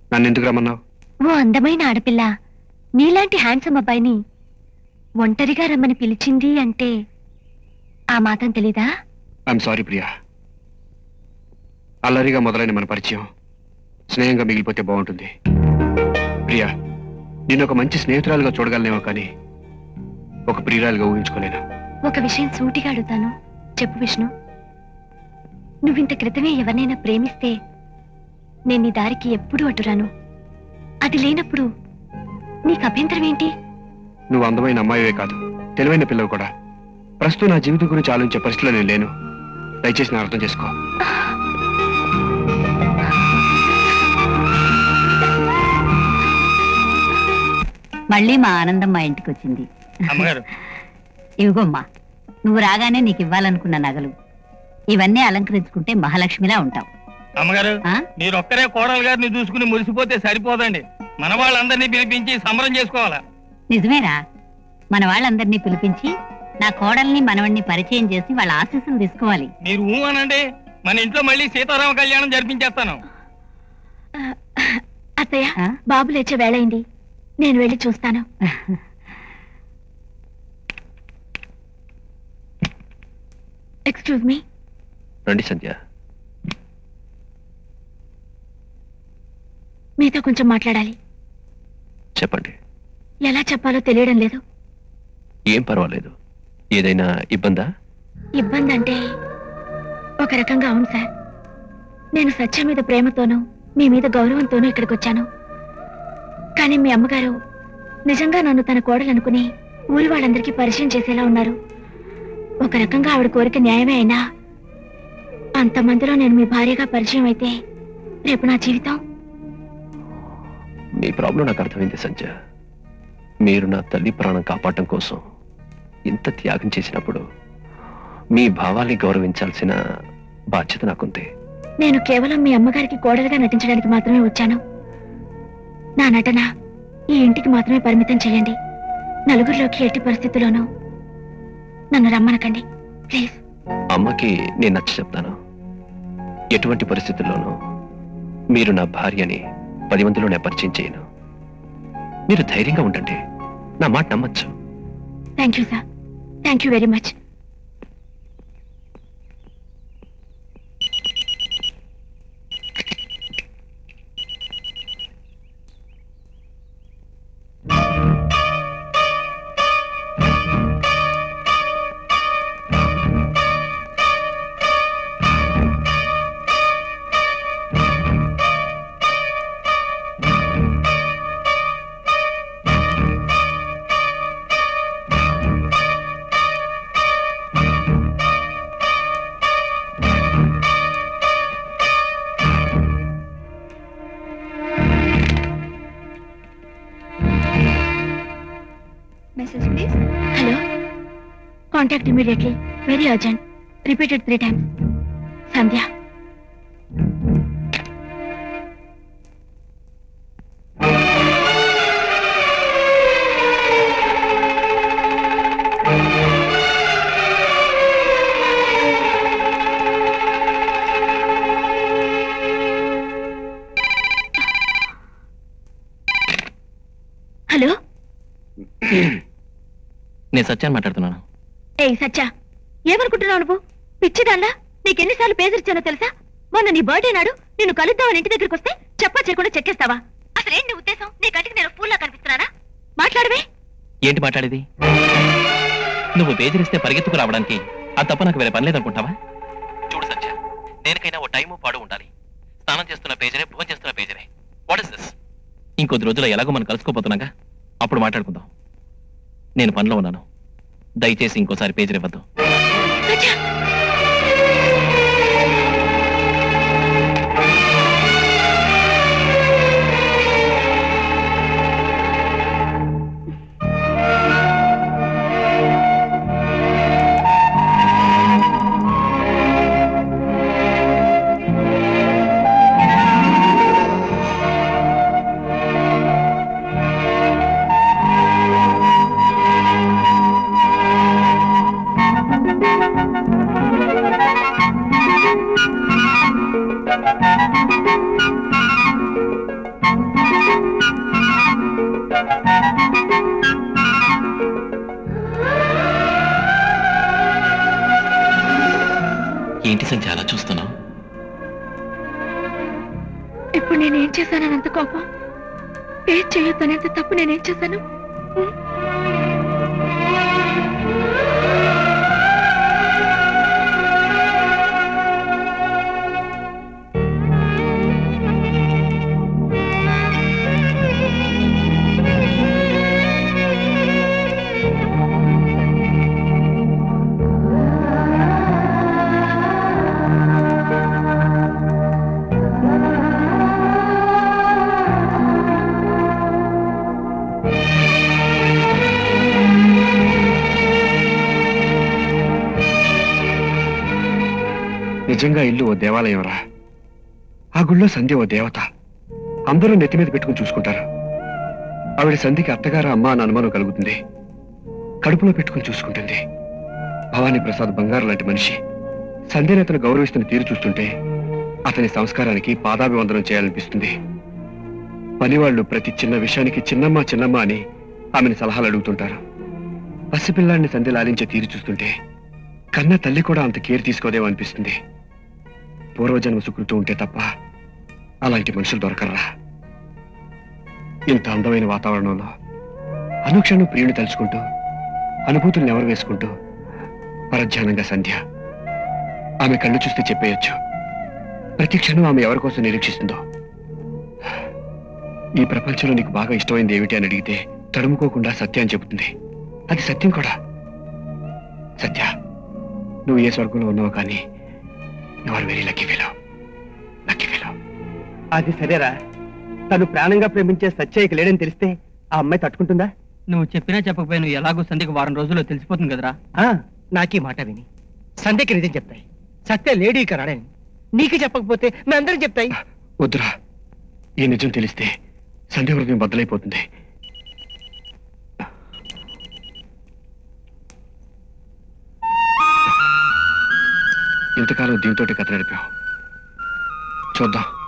నన్ను ఎందుకు రమ్మన్నావు ఓ అందమైన ఆడపిల్ల నీలాంటి హ్యాండ్సమ్ అబ్బాయిని ఒంటరిగా రమ్మని పిలిచింది అంటే ఆ మాత్రం తెలీదా ఐఎమ్ సారీ ప్రియా అల్లరిగా మొదలైన మన పరిచయం స్నేహంగా మిగిలిపోతే బాగుంటుంది ప్రియా నేను ఒక మంచి స్నేహితురాలుగా చూడగలనేమో కానీ ఒక ప్రియురాలుగా ఊహించుకోలేను ఒక విషయం సూటిగా అడుగుతాను చెప్పు విష్ణు నువ్వింత క్రితమే ఎవరినైనా ప్రేమిస్తే నేను నీ దారికి ఎప్పుడూ అడ్డురాను అది లేనప్పుడు నీకు అభ్యంతరం ఏంటి నువ్వు అందమైన అమ్మాయివే కాదు తెలివైన పిల్లవు కూడా ప్రస్తుతం నా జీవితం గురించి ఆలోచించే పరిస్థితిలో నేను లేను దయచేసి నా అర్థం చేసుకో మళ్ళీ మా ఆనందం మా ఇంటికి వచ్చింది అమ్మగారు ఇవిగోమ్మా నువ్వు రాగానే నీకు ఇవ్వాలనుకున్న నగలు ఇవన్నీ అలంకరించుకుంటే మహాలక్ష్మిలా ఉంటావు అమ్మగారు ఆ? మీరు ఒక్కరే కోడలు గారిని చూసుకుని మురిసిపోతే సరిపోదండి మన వాళ్ళందరినీ పిలిపించి సంబరం చేసుకోవాలా నిజమేరా మన వాళ్ళందరినీ పిలిపించి నా కోడల్ని మనవణ్ణి పరిచయం చేసి వాళ్ళ ఆశీస్సులు తీసుకోవాలి మీరు ఊ అనండి మన ఇంట్లో మళ్ళీ సీతారామ కళ్యాణం జరిపించేస్తాను అత్తయ్య ఆ? బాబు లేచే వేళైంది నేను వెళ్ళి చూస్తాను ఎక్స్క్యూజ్ మీ రండి సంధ్య మీతో కొంచెం మాట్లాడాలి చెప్పండి ఎలా చెప్పాలో తెలియడం లేదు ఏం పర్వాలేదు ఏదైనా ఇబ్బందా ఇబ్బంది అంటే ఒక రకంగా అవును సార్ నేను సత్య మీద ప్రేమతోనూ మీ మీద గౌరవంతోనూ ఇక్కడికి వచ్చాను కానీ మీ అమ్మగారు నిజంగా నన్ను తన కోడలనుకుని ఊరి వాళ్ళందరికీ పరిచయం చేసేలా ఉన్నారు ఒక రకంగా ఆవిడ కోరిక న్యాయమే అయినా అంతమందిలో నేను మీ భార్యగా పరిచయం అయితే రేపు నా జీవితం మీ ప్రాబ్లం నాకు అర్థమైంది సంజ మీరు నా తల్లి ప్రాణం కాపాడటం కోసం ఇంత త్యాగం చేసినప్పుడు మీ భావాల్ని గౌరవించాల్సిన బాధ్యత నాకుంది నేను కేవలం మీ అమ్మగారికి కోడలుగా నటించడానికి మాత్రమే వచ్చాను నా నటన ఈ ఇంటికి మాత్రమే పరిమితం చేయండి నలుగురిలోకి ఎట్టి పరిస్థితుల్లోనూ నన్ను రమ్మనకండి ప్లీజ్ అమ్మకి నేను నచ్చ చెప్తాను ఎటువంటి పరిస్థితుల్లోనూ మీరు నా భార్యని పది మందిలో నేను పరిచయం చేయను మీరు ధైర్యంగా ఉండండి నా మాట నమ్మచ్చు thank you sir thank you very much message please hello contact immediately very urgent repeated three times Sandhya hello నేను సత్యాన్ని మాట్లాడుతున్నాను ఏయ్ సచ్చా ఏమనుకుంటున్నావు నువ్వు పిచ్చిదాల్లా నీకెన్నిసార్లు పేదరిచ్చానో తెలుసా మొన్న నీ బర్త్డే నాడు నిన్ను కలుద్దామని ఇంటి దగ్గరికి వస్తే చెప్పా చేయకుండా చెక్కేస్తావా అసలు ఏంటి నీ ఉద్దేశం నీ కంటికి నేను ఫూల్లా కనిపిస్తున్నానా మాట్లాడవే ఏంటి మాట్లాడేది నువ్వు బేదిరిస్తే పరిగెత్తుకు రావడానికి ఆ తప్ప నాకు వేరే పని లేదనుకుంటావా చూడు సత్య దేనికైనా ఓ టైము పాడు ఉండాలి స్నానం చేస్తున్న పేజరే భోజనం చేస్తున్న పేజరే వాట్ ఇస్ దిస్ ఇంకొద్ది రోజుల్లో ఎలాగో మనం కలుసుకోపోతున్నాగా అప్పుడు మాట్లాడుకుందాం నేను పనిలో ఉన్నాను దయచేసి ఇంకోసారి పేజర్ ఇవ్వద్దు సచ్చా ఆ ఏంటి సంధ్య అలా చూస్తున్నావు ఇప్పుడు నేనేం చేశానని అంత కోపం పేరు చేయొద్దనేంత తప్పు నేనేం చేశాను ఉం? నిజంగా ఇల్లు ఓ దేవాలయం రా ఆ గుళ్ళో సంధ్య ఓ దేవత అందరూ నెత్తి మీద పెట్టుకుని చూసుకుంటారు ఆవిడ సంధికి అత్తగారు అమ్మ అని అనుమానం కలుగుతుంది కడుపులో పెట్టుకుని చూసుకుంటుంది భవానీ ప్రసాద్ బంగారు లాంటి మనిషి సంధ్యని అతను గౌరవిస్తున్న తీరు చూస్తుంటే అతని సంస్కారానికి పాదాభివందనం చేయాలనిపిస్తుంది పనివాళ్లు ప్రతి చిన్న విషయానికి చిన్నమ్మ చిన్నమ్మ అని ఆమెను సలహాలు అడుగుతుంటారు పసిపిల్లాన్ని సంధ్య లాలించే తీరు చూస్తుంటే కన్న తల్లి కూడా అంత కేర్ తీసుకోదేమో అనిపిస్తుంది పూర్వజన్మ సుకృతం ఉంటే తప్ప అలాంటి మనుషులు దొరకర్రా ఇంత అందమైన వాతావరణంలో అనుక్షణం ప్రియుని తలుచుకుంటూ అనుభూతుల్ని ఎవరు వేసుకుంటూ పరధ్యానంగా సంధ్య ఆమె కళ్ళు చూస్తే చెప్పేయచ్చు ప్రతి క్షణం ఆమె ఎవరి కోసం నిరీక్షిస్తుందో ఈ ప్రపంచంలో నీకు బాగా ఇష్టమైంది ఏమిటి అని అడిగితే తడుముకోకుండా సత్యం చెబుతుంది అది సత్యం కూడా సత్య నువ్వు ఏ స్వర్గంలో ఉన్నావు కానీ ఎవరు very lucky fellow lucky fellow అది సరేరా తను ప్రాణంగా ప్రేమించే సత్యయ్యకి లేడని తెలిస్తే ఆ అమ్మాయి తట్టుకుంటుందా నువ్వు చెప్పినా చెప్పకపోయినా నువ్వు ఎలాగో సంధ్యకు వారం రోజుల్లో తెలిసిపోతుంది కదరా ఆ, నాకీ మాట విని సంధ్యకి నిజం చెప్తాయి సత్య లేడీ కరాడని నీకు చెప్పకపోతే మేమందరం చెప్తాయి వద్దురా ఈ నిజం తెలిస్తే సంధ్య హృదయం బద్దలైపోతుంది ఇంతకాలం దీంతోటి కథ నడిపావు చూద్దాం